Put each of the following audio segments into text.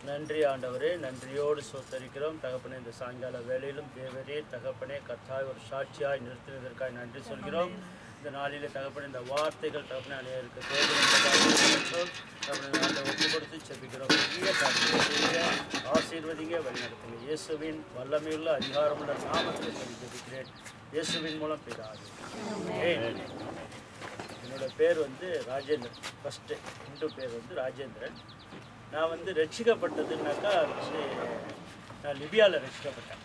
நன்றி ஆண்டவரே நன்றியோடு சோத்தரிக்கிறோம் தகப்பனே இந்த சாயங்கால வேளையிலும் தேவரே தகப்பனே கர்த்தாய் ஒரு சாட்சியாய் நிறுத்தினதற்காக நன்றி சொல்கிறோம் இந்த நாளிலே தகப்பனே இந்த வார்த்தைகள் தகப்பனே அனைவருக்கு தேவையான தகப்பனை ஒப்பு கொடுத்து செபிக்கிறோம் பெரிய காரியங்களை செய்யுங்க ஆசீர்வதிங்க வழிநடத்துங்க இயேசுவின் வல்லமையுள்ள அதிகாரமுள்ள நாமத்தில் சொல்லி ஜெபிக்கிறேன் இயேசுவின் மூலம் பிதாவே ஆமென். என்னோட பேர் வந்து ராஜேந்திரன் ஃபஸ்ட்டு இந்து பேர் வந்து ராஜேந்திரன் நான் வந்து ரட்சிக்கப்பட்டதுனாக்கா வந்து நான் லிபியாவில் ரட்சிக்கப்பட்டேன்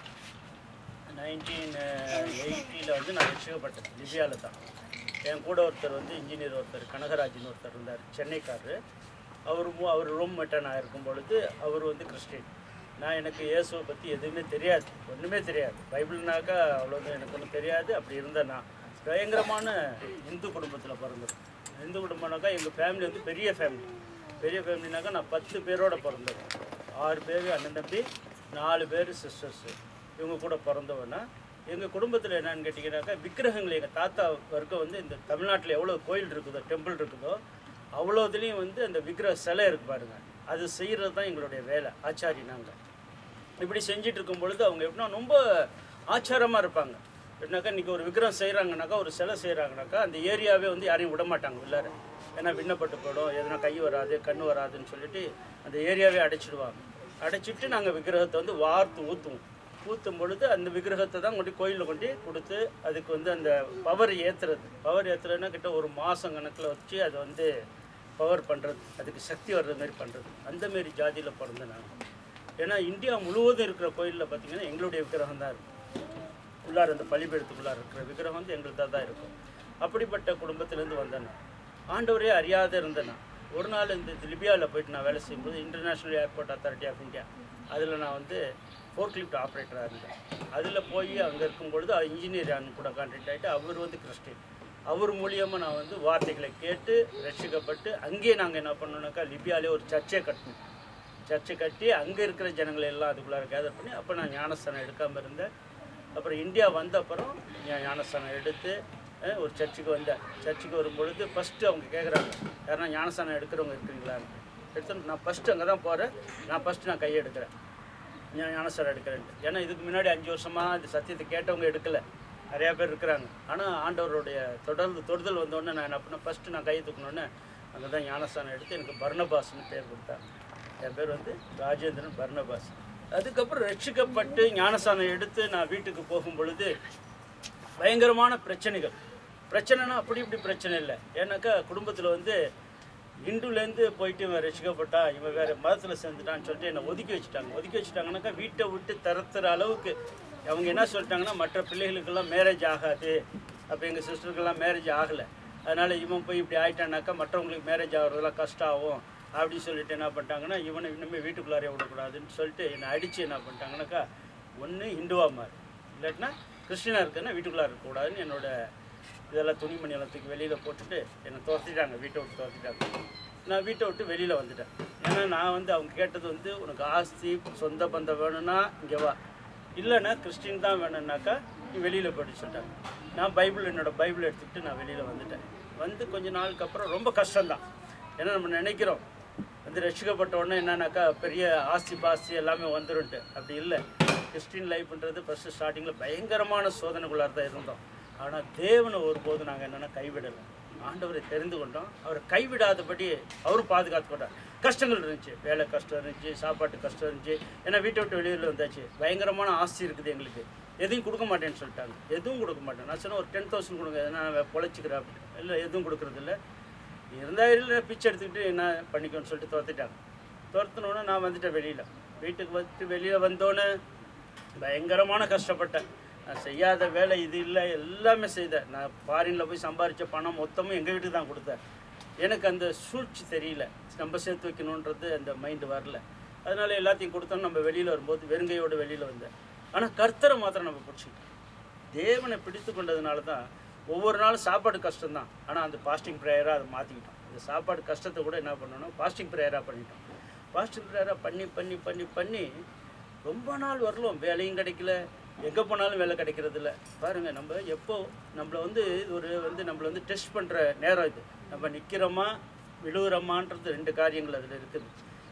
நைன்டீன் எயிட்டியில் வந்து நான் ரட்சிக்கப்பட்டேன் லிபியாவில் தான் என் கூட ஒருத்தர் வந்து இன்ஜினியர் ஒருத்தர் கனகராஜன் ஒருத்தர் இருந்தார் சென்னைக்காரரு அவர் மு- அவர் ரூம் மேட்டாக நான் இருக்கும் பொழுது அவர் வந்து கிறிஸ்டின் நான் எனக்கு இயேசுவை பற்றி எதுவுமே தெரியாது ஒன்றுமே தெரியாது பைபிள்னாக்கா அவ்வளோதான் எனக்கு ஒன்றும் தெரியாது அப்படி இருந்தேன் நான் பயங்கரமான இந்து குடும்பத்தில் பிறந்தது இந்து குடும்பம்னாக்கா எங்கள் ஃபேமிலி வந்து பெரிய ஃபேமிலி பெரிய ஃபேமிலினாக்கா நான் பத்து பேரோட பிறந்தேன் ஆறு பேர் அண்ணன் தம்பி நாலு பேர் சிஸ்டர்ஸு இவங்க கூட பிறந்தவனா எங்கள் குடும்பத்தில் என்னன்னு கேட்டிங்கனாக்கா விக்கிரகங்கள் எங்கள் தாத்தா வர்க்கம் வந்து இந்த தமிழ்நாட்டில் எவ்வளோ கோயில் இருக்குதோ டெம்பிள் இருக்குதோ அவ்வளோதுலேயும் வந்து அந்த விக்கிரக சிலை இருக்கு பாருங்க அது செய்கிறது தான் எங்களுடைய வேலை ஆச்சாரி நாங்கள் இப்படி செஞ்சுட்டு இருக்கும் பொழுது அவங்க எப்படின்னா ரொம்ப ஆச்சாரமாக இருப்பாங்க எப்படின்னாக்கா இன்றைக்கி ஒரு விக்கிரகம் செய்கிறாங்கனாக்கா ஒரு சிலை செய்கிறாங்கனாக்கா அந்த ஏரியாவே வந்து யாரையும் விட மாட்டாங்க உள்ளார ஏன்னா விண்ணப்பட்டு போயிடும் எதனா கை வராது கண் வராதுன்னு சொல்லிட்டு அந்த ஏரியாவே அடைச்சிடுவாங்க அடைச்சிட்டு நாங்கள் விக்கிரகத்தை வந்து வார்த்து ஊற்றுவோம் ஊற்றும் பொழுது அந்த விக்கிரகத்தை தான் கொண்டு கோயிலில் கொண்டு கொடுத்து அதுக்கு வந்து அந்த பவர் ஏற்றுறது பவர் ஏற்றுறதுன்னா கிட்ட ஒரு மாதம் கணக்கில் வச்சு அதை வந்து பவர் பண்ணுறது அதுக்கு சக்தி வர்றது மாதிரி பண்ணுறது அந்த மாரி ஜாதியில் பிறந்தேன் நான் ஏன்னா இந்தியா முழுவதும் இருக்கிற கோயிலில் பார்த்தீங்கன்னா எங்களுடைய விக்கிரகம் தான் இருக்கும் உள்ளார அந்த பலிபீடத்துக்குள்ளார இருக்கிற விக்கிரகம் வந்து எங்களுக்கு தான் இருக்கும் அப்படிப்பட்ட குடும்பத்திலேருந்து வந்தேன் நான். ஆண்டவரே அறியாத இருந்தேன் நான் ஒரு நாள் இந்த லிபியாவில் போயிட்டு நான் வேலை செய்யும்போது international airport authority of India அதில் நான் வந்து ஃபோர்க்லிஃப்ட் ஆப்ரேட்டராக இருந்தேன் அதில் போய் அங்கே இருக்கும் பொழுது இன்ஜினியர் கூட கான்டாக்ட் ஆகிட்டு அவர் வந்து கிறிஸ்டின் அவர் மூலியமாக நான் வந்து வார்த்தைகளை கேட்டு ரட்சிக்கப்பட்டு அங்கேயே நாங்கள் என்ன பண்ணோம்னாக்கா லிபியாலே ஒரு சர்ச்சை கட்டணும் சர்ச்சை கட்டி அங்கே இருக்கிற ஜனங்களை எல்லாம் அதுக்குள்ளார கேதர் பண்ணி அப்போ நான் ஞானஸ்தானம் எடுக்காமல் இருந்தேன் அப்புறம் இந்தியா வந்த அப்புறம் ஞா- ஞானஸ்தானம் எடுத்து அஹ், ஒரு சர்ச்சுக்கு வந்தேன் சர்ச்சுக்கு வரும்பொழுது ஃபஸ்ட்டு அவங்க கேட்குறாங்க யாருன்னா ஞானஸ்தானம் எடுக்கிறவங்க இருக்கிறீங்களான்னு எடுத்து நான் ஃபஸ்ட்டு அங்கே தான் போகிறேன் நான் ஃபஸ்ட்டு நான் கையை எடுக்கிறேன் ஞா- ஞானஸ்தானம் எடுக்கிறேன்ட்டு ஏன்னா இதுக்கு முன்னாடி அஞ்சு வருஷமாக இந்த சத்தியத்தை கேட்டவங்க எடுக்கலை நிறையா பேர் இருக்கிறாங்க ஆனால் ஆண்டவருடைய தொடர்ந்து தொடுதல் வந்தோடனே நான் என்ன பண்ணேன் ஃபஸ்ட்டு நான் கையை தூக்கினோடனே அங்கே தான் ஞானஸ்தானம் எடுத்து எனக்கு பர்ணபாஸ்னு பேர் கொடுத்தாங்க என் பேர் வந்து ராஜேந்திரன் பர்ணபாஸ் அதுக்கப்புறம் ரட்சிக்கப்பட்டு ஞானஸ்தானம் எடுத்து நான் வீட்டுக்கு போகும் பொழுது பயங்கரமான பிரச்சனைகள் பிரச்சனைனா அப்படி இப்படி பிரச்சனை இல்லை ஏன்னாக்கா குடும்பத்தில் வந்து இந்துலேருந்து போயிட்டு இவன் ரசிக்கப்பட்டா இவன் வேறு மதத்தில் சேர்ந்துட்டான்னு சொல்லிட்டு என்னை ஒதுக்கி வச்சுட்டாங்க ஒதுக்கி வச்சுட்டாங்கனாக்கா வீட்டை விட்டு தரத்துற அளவுக்கு அவங்க என்ன சொல்லிட்டாங்கன்னா மற்ற பிள்ளைகளுக்கெல்லாம் மேரேஜ் ஆகாது அப்போ எங்கள் சிஸ்டருக்கெல்லாம் மேரேஜ் ஆகலை அதனால் இவன் போய் இப்படி ஆயிட்டானாக்கா மற்றவங்களுக்கு மேரேஜ் ஆகிறதெல்லாம் கஷ்டம் ஆகும் அப்படின்னு சொல்லிட்டு என்ன பண்ணிட்டாங்கன்னா இவனை இன்னுமே வீட்டுக்குள்ளாரே விடக்கூடாதுன்னு சொல்லிட்டு என்னை அடித்து என்ன பண்ணிட்டாங்கனாக்கா ஒன்று ஹிந்துவாக மாறு இல்லாட்டினா கிறிஸ்டினாக இருக்குன்னா வீட்டுக்குள்ளார இருக்கக்கூடாதுன்னு என்னோட இதெல்லாம் துணிமணி எல்லாம் தூக்கி வெளியில் போட்டுட்டு என்னை துரத்திட்டாங்க வீட்டை விட்டு துரத்திட்டாங்க நான் வீட்டை விட்டு வெளியில் வந்துட்டேன் ஏன்னா நான் வந்து அவங்க கேட்டது வந்து உனக்கு ஆஸ்தி சொந்த பந்தம் வேணும்னா இங்கே வா இல்லைன்னா கிறிஸ்டின் தான் வேணும்னாக்கா நீ வெளியில் போயிட்டு சொல்லிட்டாங்க நான் பைபிள் என்னோட பைபிள் எடுத்துக்கிட்டு நான் வெளியில் வந்துட்டேன் வந்து கொஞ்ச நாளுக்கு அப்புறம் ரொம்ப கஷ்டம்தான் ஏன்னா நம்ம நினைக்கிறோம் வந்து ரசிக்கப்பட்ட உடனே என்னன்னாக்கா பெரிய ஆஸ்தி பாஸ்தி எல்லாமே வந்துருன்ட்டு அப்படி இல்லை கிறிஸ்டின் லைஃப்ன்றது ஃபஸ்ட்டு ஸ்டார்டிங்கில் பயங்கரமான சோதனைக்குள்ளார தான் இருந்தோம் ஆனால் தேவனை ஒருபோதும் நாங்கள் என்னென்னா கைவிடலை ஆண்டவரை தெரிந்து கொண்டோம் அவரை கைவிடாதபடி அவரும் பாதுகாத்து கொண்டார் கஷ்டங்கள் இருந்துச்சு வேலை கஷ்டம் இருந்துச்சு சாப்பாட்டு கஷ்டம் இருந்துச்சு ஏன்னா வீட்டை விட்டு வெளியில் வந்தாச்சு பயங்கரமான ஆஸ்தி இருக்குது எங்களுக்கு எதையும் கொடுக்க மாட்டேன்னு சொல்லிட்டாங்க எதுவும் கொடுக்க மாட்டேன் நான் சொன்னேன் ஒரு டென் தௌசண்ட் கொடுங்க எதனா நான் பொழைச்சிக்கிறேன் அப்படி இல்லை எதுவும் கொடுக்குறதில்ல இருந்தாலும் பிச்சை எடுத்துக்கிட்டு என்ன பண்ணிக்கோன்னு சொல்லிட்டு துரத்திட்டாங்க துரத்தினோடனே நான் வந்துட்டேன் வெளியில் வீட்டுக்கு வந்துட்டு வெளியில் வந்தோன்னே பயங்கரமான கஷ்டப்பட்டேன் நான் செய்யாத வேலை இது இல்லை எல்லாமே செய்தேன் நான் ஃபாரினில் போய் சம்பாரித்த பணம் மொத்தமும் எங்கள் வீட்டுக்கு தான் கொடுத்தேன் எனக்கு அந்த சூழ்ச்சி தெரியல நம்ம சேர்த்து வைக்கணுன்றது அந்த மைண்டு வரல அதனால எல்லாத்தையும் கொடுத்தோம் நம்ம வெளியில் வரும்போது வெறுங்கையோடு வெளியில் வந்தேன் ஆனால் கர்த்தரை மாத்திரம் நம்ம பிடிச்சிக்கிட்டோம் தேவனை பிடித்து கொண்டதுனால தான் ஒவ்வொரு நாளும் சாப்பாடு கஷ்டம்தான் ஆனால் அந்த பாஸ்டிங் ப்ரேயராக அதை மாற்றிக்கிட்டோம் இந்த சாப்பாடு கஷ்டத்தை கூட என்ன பண்ணணும் பாஸ்டிங் ப்ரேயராக பண்ணிட்டோம் பாஸ்டிங் ப்ரேயராக பண்ணி பண்ணி பண்ணி பண்ணி ரொம்ப நாள் வரலும் வேலையும் கிடைக்கல எங்கே போனாலும் வேலை கிடைக்கிறது இல்ல பாருங்கள் நம்ம எப்போ நம்மளை வந்து இது ஒரு வந்து நம்மளை வந்து டெஸ்ட் பண்ணுற நேரம் இது நம்ம நிற்கிறோமா விழுகிறோமான்றது ரெண்டு காரியங்கள் அதில் இருக்குது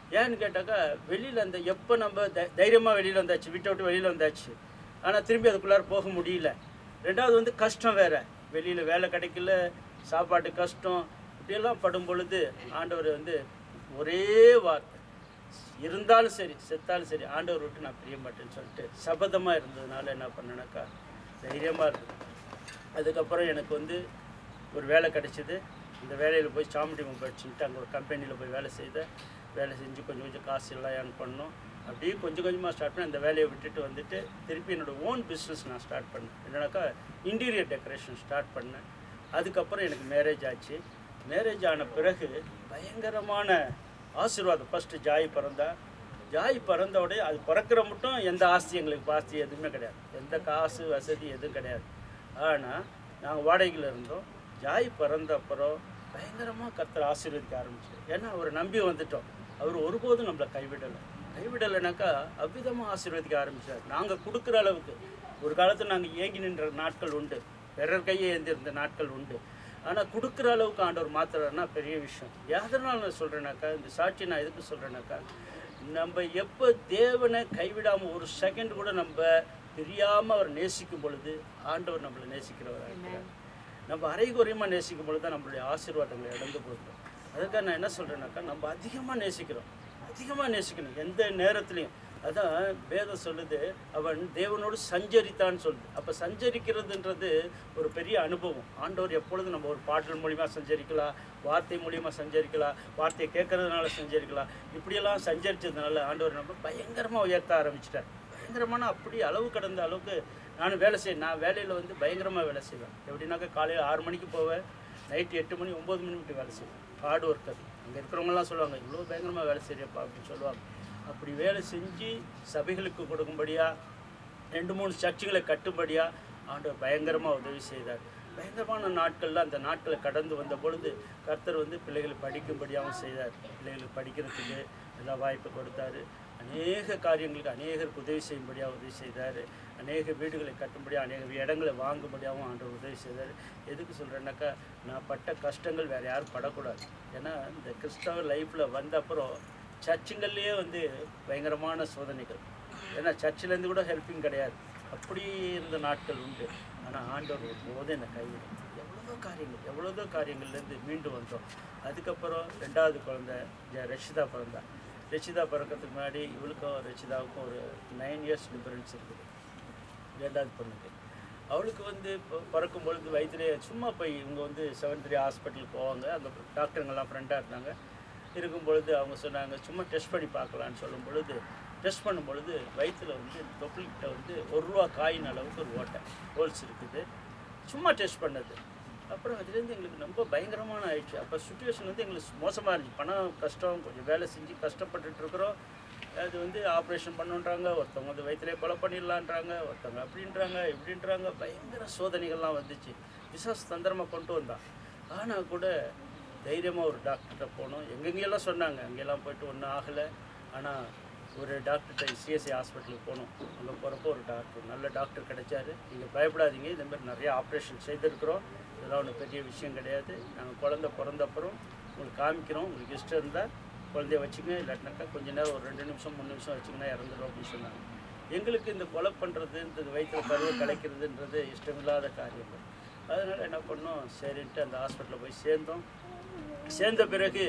ஏன்னு கேட்டாக்கா வெளியில் அந்த எப்போ நம்ம தை- தைரியமா வெளியில் வந்தாச்சு வீட்டை விட்டு வெளியில் வந்தாச்சு ஆனால் திரும்பி அதுக்குள்ளார போக முடியல ரெண்டாவது வந்து கஷ்டம் வேற வெளியில் வேலை கிடைக்கல சாப்பாட்டு கஷ்டம் இப்படியெல்லாம் படும் பொழுது ஆண்டவர் வந்து ஒரே வார்த்தை இருந்தாலும் சரி செத்தாலும் சரி ஆண்டவர் விட்டு நான் பிரிய மாட்டேன்னு சொல்லிட்டு சபதமாக இருந்ததுனால என்ன பண்ணேனாக்கா தைரியமாக இருந்தது அதுக்கப்புறம் எனக்கு வந்து ஒரு வேலை கிடைச்சிது இந்த வேலையில் போய் சாமுண்டி படிச்சுட்டு அங்கே ஒரு கம்பெனியில் போய் வேலை செய்தேன் வேலை செஞ்சு கொஞ்சம் கொஞ்சம் காசு எல்லாம் ஏர்ன் பண்ணோம் அப்படியே கொஞ்சம் கொஞ்சமாக ஸ்டார்ட் பண்ணி அந்த வேலையை விட்டுட்டு வந்துட்டு திருப்பி என்னோட ஓன் பிஸ்னஸ் நான் ஸ்டார்ட் பண்ணேன் என்னன்னாக்கா இன்டீரியர் டெக்கரேஷன் ஸ்டார்ட் பண்ணேன் அதுக்கப்புறம் எனக்கு மேரேஜ் ஆச்சு மேரேஜ் ஆன பிறகு பயங்கரமான ஆசீர்வாதம் ஃபஸ்ட்டு ஜாய் பிறந்தா ஜாய் பிறந்த உடனே அது பிறக்கிற மட்டும் எந்த ஆஸ்தி எங்களுக்கு ஆஸ்தி எதுவுமே கிடையாது எந்த காசு வசதி எதுவும் கிடையாது ஆனால் நாங்கள் வாடகையில் இருந்தோம் ஜாய் பிறந்த அப்புறம் பயங்கரமாக கர்த்தர் ஆசீர்வதிக்க ஆரம்பிச்சு ஏன்னா அவரை நம்பி வந்துட்டோம் அவர் ஒருபோதும் நம்மளை கைவிடலை கைவிடலைனாக்கா அவ்விதமாக ஆசீர்வதிக்க ஆரம்பிச்சார் நாங்கள் கொடுக்குற அளவுக்கு ஒரு காலத்தில் நாங்கள் ஏங்கி நின்ற நாட்கள் உண்டு பிறர் கையை ஏந்திருந்த நாட்கள் உண்டு ஆனால் கொடுக்குற அளவுக்கு ஆண்டவர் மாத்துறாருன்னா பெரிய விஷயம் எதனால் நான் சொல்கிறேனாக்கா இந்த சாட்சி நான் எதுக்கு சொல்கிறேனாக்கா நம்ம எப்போ தேவனை கைவிடாமல் ஒரு செகண்ட் கூட நம்ம தெரியாமல் அவர் நேசிக்கும் பொழுது ஆண்டவர் நம்மளை நேசிக்கிறவராக இருக்கிறார் நம்ம அரைகுறையமாக நேசிக்கும் பொழுது தான் நம்மளுடைய ஆசீர்வாதங்களை இழந்து போகிறோம் அதுக்காக நான் என்ன சொல்கிறேன்னாக்கா நம்ம அதிகமாக நேசிக்கிறோம் அதிகமாக நேசிக்கணும் எந்த நேரத்துலையும் அதான் வேதம் சொல்லுது அவன் தேவனோடு சஞ்சரித்தான்னு சொல்லுது அப்போ சஞ்சரிக்கிறதுன்றது ஒரு பெரிய அனுபவம் ஆண்டவர் எப்பொழுதும் நம்ம ஒரு பாடல் மூலிமா சஞ்சரிக்கலாம் வார்த்தை மூலிமா சஞ்சரிக்கலாம் வார்த்தையை கேட்கறதுனால சஞ்சரிக்கலாம் இப்படியெல்லாம் சஞ்சரிச்சதுனால ஆண்டவர் நம்ம பயங்கரமாக உயர்த்த ஆரம்பிச்சிட்டார் பயங்கரமான அப்படி அளவு கடந்த அளவுக்கு நான் வேலை செய்ய நான் வேலையில் வந்து பயங்கரமாக வேலை செய்வேன் எப்படின்னாக்கா காலையில் ஆறு மணிக்கு போவேன் நைட்டு எட்டு மணி ஒம்பது மணி விட்டு வேலை செய்வேன் ஹார்ட் ஒர்க் அது அங்கே இருக்கிறவங்கலாம் சொல்லுவாங்க இவ்வளோ பயங்கரமாக வேலை செய்யப்பா அப்படின்னு சொல்லுவாங்க அப்படி வேலை செஞ்சு சபைகளுக்கு கொடுக்கும்படியாக ரெண்டு மூணு சர்ச்சுகளை கட்டும்படியாக ஆண்டவர் பயங்கரமாக உதவி செய்தார் பயங்கரமான நாட்களில் அந்த நாட்களை கடந்து வந்த பொழுது கர்த்தர் வந்து பிள்ளைகளை படிக்கும்படியாகவும் செய்தார் பிள்ளைகளுக்கு படிக்கிறதுக்கு எல்லா வாய்ப்பு கொடுத்தாரு அநேக காரியங்களுக்கு அநேகருக்கு உதவி செய்யும்படியாக உதவி செய்தார் அநேக வீடுகளை கட்டும்படியாக அநேக இடங்களை வாங்கும்படியாகவும் ஆண்டவர் உதவி செய்தார் எதுக்கு சொல்கிறேன்னாக்கா நான் பட்ட கஷ்டங்கள் வேறு யாரும் படக்கூடாது ஏன்னா இந்த கிறிஸ்தவ லைஃப்பில் வந்த அப்புறம் சர்ச்சுங்கள்லேயே வந்து பயங்கரமான சோதனைகள் ஏன்னா சர்ச்சிலேருந்து கூட ஹெல்ப்பிங் கிடையாது அப்படி இருந்த நாட்கள் உண்டு ஆனால் ஆண்டவர் ஒருபோதும் என்னை கைவிடும் எவ்வளோதோ காரியங்கள் எவ்வளோதோ காரியங்கள்லேருந்து மீண்டு வந்தோம் அதுக்கப்புறம் ரெண்டாவது குழந்தை ஜ ரஷிதா பிறந்தா ரஷிதா பிறக்கிறதுக்கு முன்னாடி இவளுக்கும் ரஷிதாவுக்கும் ஒரு நைன் இயர்ஸ் டிஃபரன்ஸ் இருக்குது ரெண்டாவது பொண்ணுக்கு அவளுக்கு வந்து இப்போ பிறக்கும் பொழுது வயிற்றுலேயே சும்மா போய் இவங்க வந்து செவன் த்ரீ ஹாஸ்பிட்டல் போவாங்க அங்கே டாக்டருங்கெல்லாம் ஃப்ரெண்டாக இருந்தாங்க இருக்கும் பொழுது அவங்க சொன்னாங்க சும்மா டெஸ்ட் பண்ணி பார்க்கலான்னு சொல்லும் பொழுது டெஸ்ட் பண்ணும் பொழுது வயிற்றுல வந்து தொப்புள்கிட்ட வந்து ஒரு ரூபா காயின் அளவுக்கு ஒரு ஓட்டை ஹோல்ஸ் இருக்குது சும்மா டெஸ்ட் பண்ணது அப்புறம் அதுலேருந்து எங்களுக்கு ரொம்ப பயங்கரமான ஆயிடுச்சு அப்போ சுச்சுவேஷன் வந்து எங்களுக்கு மோசமாக இருந்துச்சு பணம் கஷ்டம் கொஞ்சம் வேலை செஞ்சு கஷ்டப்பட்டுட்டு இருக்கிறோம் அது வந்து ஆப்ரேஷன் பண்ணுன்றாங்க ஒருத்தவங்க வந்து வயிற்றுலே கொலை பண்ணிடலான்றாங்க ஒருத்தவங்க அப்படின்றாங்க இப்படின்றாங்க பயங்கர சோதனைகள்லாம் வந்துச்சு விசாஸ் தந்திரமாக கொண்டு வந்தான் ஆனால் கூட தைரியமாக ஒரு டாக்டர்கிட்ட போனோம் எங்கெங்கெல்லாம் சொன்னாங்க அங்கெல்லாம் போயிட்டு ஒன்றும் ஆகலை ஆனால் ஒரு டாக்டர்கிட்ட சிஎஸ்ஐ ஹாஸ்பிட்டலுக்கு போனோம் அங்கே போகிறப்போ ஒரு டாக்டர் நல்ல டாக்டர் கிடைச்சாரு நீங்கள் பயப்படாதீங்க இந்த மாதிரி நிறைய ஆப்ரேஷன் செய்திருக்கிறோம் இதெல்லாம் ஒன்றும் பெரிய விஷயம் கிடையாது நாங்கள் குழந்த பிறந்த அப்புறம் உங்களுக்கு காமிக்கிறோம் உங்களுக்கு இஷ்டம் இருந்தால் குழந்தைய வச்சுங்க இல்லாட்டினாக்கா கொஞ்ச நேரம் ஒரு ரெண்டு நிமிஷம் மூணு நிமிஷம் வச்சிங்கன்னா இறந்துடும் அப்படின்னு சொன்னாங்க எங்களுக்கு இந்த கொலை பண்ணுறது இந்த வயிற்றுல பருவ கலைக்கிறதுன்றது இஷ்டமில்லாத காரியங்கள் அதனால் என்ன பண்ணோம் சரின்ட்டு அந்த ஹாஸ்பிட்டலில் போய் சேர்ந்தோம் சேர்ந்த பிறகு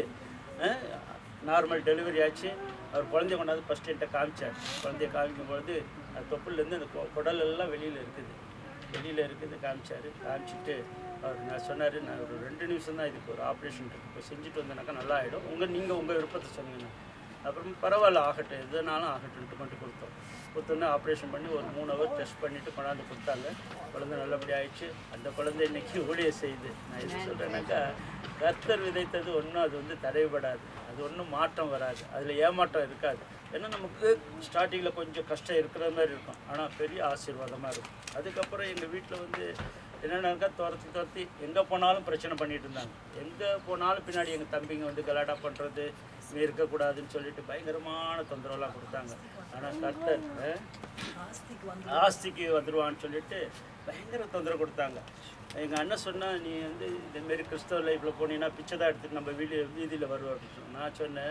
நார்மல் டெலிவரி ஆச்சு அவர் குழந்தைய கொண்டாந்து ஃபஸ்ட் என்கிட்ட காமிச்சார் குழந்தைய காமிக்கும் பொழுது அது தொப்புலேருந்து அந்த கொ- குடல் எல்லாம் வெளியில் இருக்குது வெளியில் இருக்குது காமிச்சார் காமிச்சிட்டு அவர் நான் சொன்னார் நான் ஒரு ரெண்டு நிமிஷம் தான் இதுக்கு ஒரு ஆப்ரேஷன் இருக்குது இப்போ செஞ்சுட்டு வந்தேனாக்கா நல்லா ஆகிடும் உங்கள் நீங்கள் உங்கள் விருப்பத்தை சொன்னீங்கன்னா அப்புறம் பரவாயில்ல ஆகட்டும் எதுனாலும் ஆகட்டும்ட்டு கொண்டு கொடுத்தோம் கொடுத்தோன்னே ஆப்ரேஷன் பண்ணி ஒரு மூணு ஹவர் டெஸ்ட் பண்ணிவிட்டு கொண்டாந்து கொடுத்தாங்க குழந்தை நல்லபடி ஆயிடுச்சு அந்த குழந்தை இன்னைக்கு ஊழிய செய்யுது நான் எது சொல்கிறேன்னாக்கா கர்த்தர் விதைத்தது ஒன்றும் அது வந்து தடைபடாது அது ஒன்றும் மாற்றம் வராது அதில் ஏமாற்றம் இருக்காது ஏன்னா நமக்கு ஸ்டார்டிங்கில் கொஞ்சம் கஷ்டம் இருக்கிற மாதிரி இருக்கும் ஆனால் பெரிய ஆசீர்வாதமாக இருக்கும் அதுக்கப்புறம் எங்கள் வீட்டில் வந்து என்னென்னாக்கா துரத்தி துரத்தி எங்கே போனாலும் பிரச்சனை பண்ணிட்டு இருந்தாங்க எங்கே போனாலும் பின்னாடி எங்கள் தம்பிங்க வந்து கலாட்டா பண்ணுறது நீ இருக்கக்கூடாதுன்னு சொல்லிட்டு பயங்கரமான தொந்தரவுலாம் கொடுத்தாங்க ஆனால் கர்த்தர் அஹ், ஆஸ்திக்கு வந்துடுவான்னு சொல்லிட்டு பயங்கர தொந்தரவு கொடுத்தாங்க எங்கள் அண்ணன் சொன்னால் நீ வந்து இதேமாரி கிறிஸ்தவ லைஃப்பில் போனீங்கன்னா பிச்சை தான் எடுத்துட்டு நம்ம வீடு வீதியில் வருவோம் அப்படின்னு சொன்னான். நான் சொன்னேன்